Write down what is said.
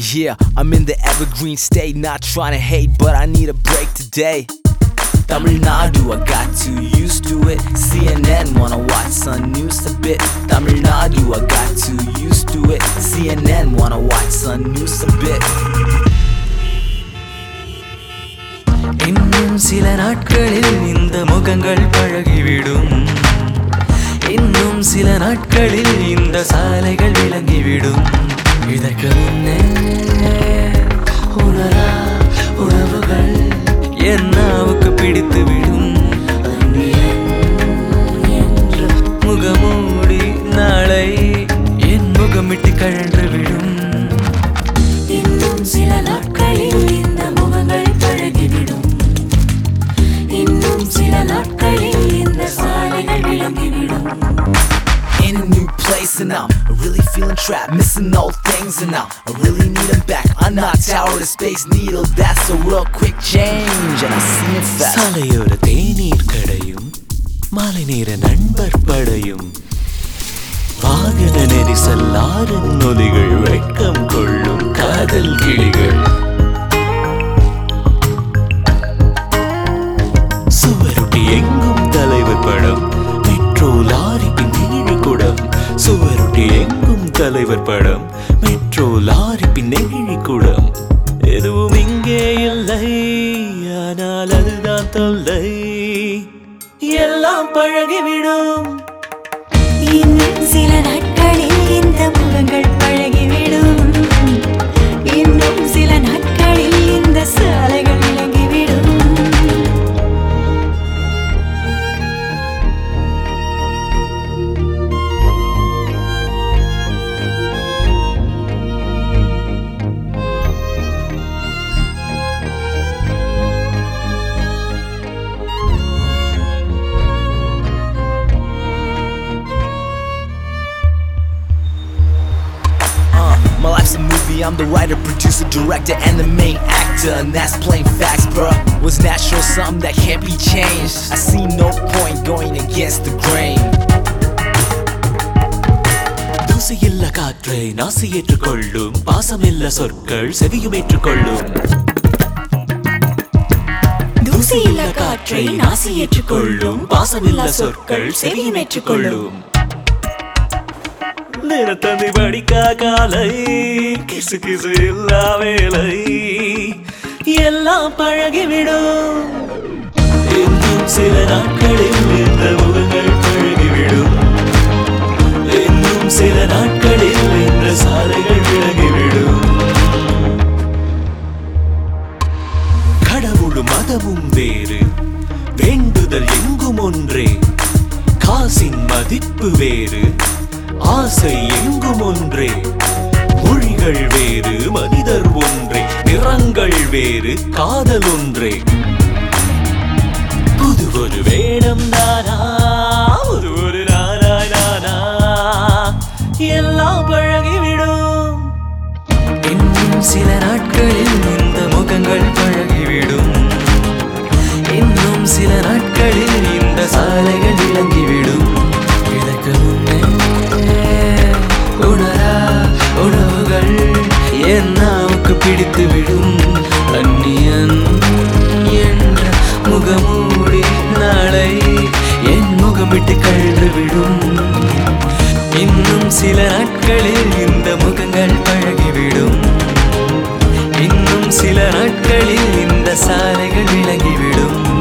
Yeah, I'm in the evergreen state, not trying to hate, but I need a break today. Tamil Nadu, I got too used to it. CNN wanna watch Sun News a bit. Tamil Nadu, I got too used to it. CNN wanna watch Sun News a bit. இன்னும் சில நாட்களில் இந்த முகங்கள் பழகிவிடும் இன்னும் சில நாட்களில் இந்த சாலைகள் விளங்கிவிடும் இதற்கு முன்னே உணரா உணவுகள் என் நாவுக்கு பிடித்து விடும் என்ற முகமூடி நாளை என் முகமிட்டு கழன்று விடும் இன்னும் சில நாட்களில் இந்த முகங்கள் பழகிவிடும் இன்னும் சில நாட்களில் இந்த சாலைகள் விளங்கிவிடும் In a new place and I'm really feeling trapped, missing old things and now I really need them back. I'm not tower to space needle, that's a real quick change and I see it fast. சாலையோர தேநீர் கடையும் மாலை நேர நண்பர் படையும் வாகன நெரிசல் ஆறும் நொதிகள் வெட்கம் கொள்ளும் காதல் கிளிகள் சுவரொட்டி எங்கும் தலைவர் படம் மெட்ரோ லாரி பின்னெழி குடம் சுவரொட்டி எங்கும் தலைவர் படம் மெட்ரோ லாரி பின்னெழி குடம் எதுவும் இங்கே இல்லை ஆனால் அதுதான் தொல்லை எல்லாம் பழகிவிடும் இன்னும் சில நாட்களில் இந்த முகங்கள் பழகிவிடும் இன்னும் சில நாட்களில் இந்த சாலைகள் விளங்கிவிடும் Uh, my life's a movie, I'm the writer, producer, director, and the main actor, and that's plain facts, bruh. Was natural something that can't be changed? I see no point going against the grain. தூசியில்ல காற்றை நாசி ஏற்றுக்கொள்ளும் பாசமில்ல சொற்கள் செவியும் ஏற்றுக்கொள்ளும் தூசியில்லா காற்றை நாசி ஏற்றுக்கொள்ளும் பாசமில்ல சொற்கள் செவியும் ஏற்றுக்கொள்ளும் நிறத்தந்தி படிக்கா காலை கிசு கிசு இல்லா வேலை எல்லாம் பழகிவிடும் இன்னும் சில நாட்களில் இந்த முகங்கள் பழகிவிடும் இன்னும் சில நாட்களில் இந்த சாலைகள் விலகிவிடும் கடவுளும் மதமும் வேறு வேண்டுதல் எங்கும் ஒன்றே காசின் மதிப்பு வேறு ஆசை எங்கும் ஒன்றே மொழிகள் வேறு மனிதர் ஒன்றே நிறங்கள் வேறு காதல் ஒன்றே புது ஒரு வேடம் தானா புது ஒரு நானா நானா எல்லாம் பழகிவிடும் இன்னும் சில நாட்களில் இந்த முகங்கள் பழகிவிடும் இன்னும் சில நாட்களில் இந்த சாலைகள் விளங்கிவிடும் இதற்கு முன்னே உணரா உணவுகள் என் நாவுக்கு பிடித்து விடும் அந்நியன் என்ற முகமூடி நாளை என் முகமிட்டு கழன்று விடும் இன்னும் சில நாட்களில் இந்த முகங்கள் பழகிவிடும் இன்னும் சில நாட்களில் இந்த சாலைகள் விளங்கிவிடும்